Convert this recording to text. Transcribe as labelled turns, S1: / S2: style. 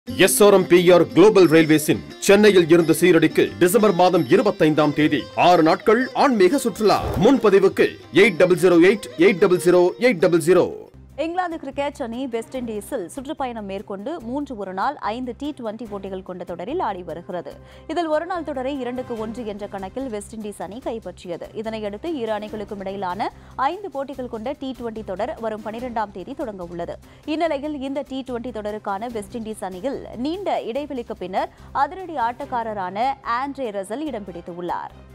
S1: SRMPR global ரயில்வேஸின் சென்னையில் இருந்து சீரடிக்கு December மாதம் இருபத்தைந்தாம் தேதி ஆறு நாட்கள் ஆன்மீக சுற்றுலா முன்பதிவுக்கு eight double zero eight eight double zero eight double zero
S2: இங்கிலாந்து கிரிக்கெட் அணி வெஸ்ட் இண்டீஸில் சுற்றுப்பயணம் மேற்கொண்டு மூன்று ஒருநாள் ஐந்து டி டுவெண்டி போட்டிகள் கொண்ட தொடரில் ஆடி வருகிறது இதில் ஒருநாள் தொடரை இரண்டுக்கு ஒன்று என்ற கணக்கில் வெஸ்ட் இண்டீஸ் அணி கைப்பற்றியது இதனையடுத்து இரு அணிகளுக்கும் இடையிலான ஐந்து போட்டிகள் கொண்ட டி டுவெண்டி தொடர் வரும் பனிரெண்டாம் தேதி தொடங்க உள்ளது இந்நிலையில் இந்த டி டுவெண்டி தொடருக்கான வெஸ்ட் இண்டீஸ் அணியில் நீண்ட இடைவெளிக்கு பின்னர் அதிரடி ஆட்டக்காரரான ஆண்ட்ரே ரசல் இடம் பிடித்துள்ளார்